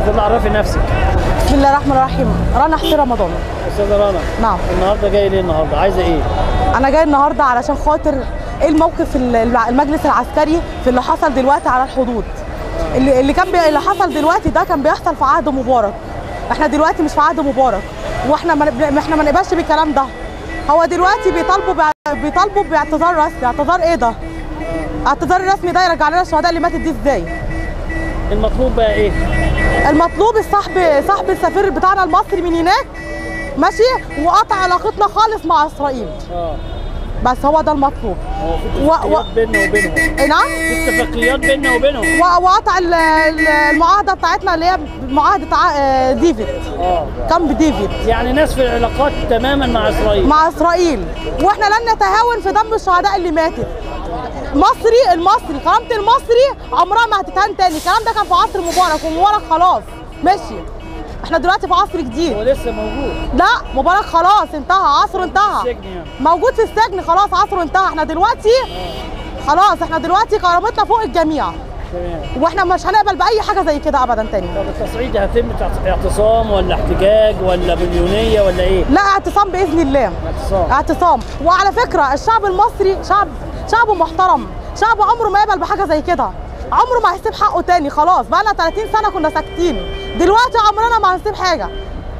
اتفضل عرفي نفسك بسم الله الرحمن الرحيم رنا حسين رمضان استاذه رنا نعم النهارده جاي ليه النهارده عايزه ايه انا جاي النهارده علشان خاطر ايه الموقف ال- الع- المجلس العسكري في اللي حصل دلوقتي على الحدود اللي, اللي كان بي... اللي حصل دلوقتي ده كان بيحصل في عهد مبارك احنا دلوقتي مش في عهد مبارك واحنا ما نب- احنا ما نقبلش بالكلام ده هو دلوقتي بيطالبوا بع... بيطالبوا باعتذار رسمي اعتذار ايه ده اعتذار الرسمي ده يرجع لنا الشهداء اللي ماتت دي ازاي المطلوب بقى ايه المطلوب الصاحب صاحب السفير بتاعنا المصري من هناك ماشي وقطع علاقتنا خالص مع اسرائيل اه بس هو ده المطلوب هو في و- اتفاقيات و- بيننا وبينهم إيه نعم في اتفاقيات بيننا وبينهم و- وقطع ال- ال- المعاهده بتاعتنا اللي هي معاهده ع- آه، ديفيد اه كامب ديفيد يعني ناس في العلاقات تماما مع اسرائيل مع اسرائيل واحنا لن نتهاون في دم الشهداء اللي ماتت مصري المصري كرامه المصري عمرها ما هتتهان تاني الكلام ده كان في عصر مبارك ومبارك خلاص مشي احنا دلوقتي في عصر هو جديد لسه موجود لا مبارك خلاص انتهى عصره انتهى السجن يعني موجود في السجن خلاص عصره انتهى احنا دلوقتي خلاص احنا دلوقتي كرامتنا فوق الجميع تمام واحنا مش هنقبل باي حاجه زي كده ابدا تاني طب التصعيد هيتم تحت اعتصام ولا احتجاج ولا مليونيه ولا ايه؟ لا اعتصام باذن الله اعتصام اعتصام وعلى فكره الشعب المصري شعب شعب محترم شعب عمره ما يقبل بحاجه زي كده عمره ما هيسيب حقه تاني خلاص بقى لنا 30 سنه كنا ساكتين دلوقتي عمرنا ما هنسيب حاجه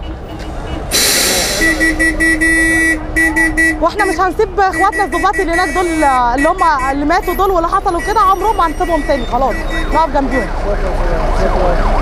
واحنا مش هنسيب اخواتنا الضباط اللي هناك دول اللي هم اللي ماتوا دول واللي حصلوا كده عمرهم ما هنسيبهم تاني خلاص نقف جنبيهم شكرا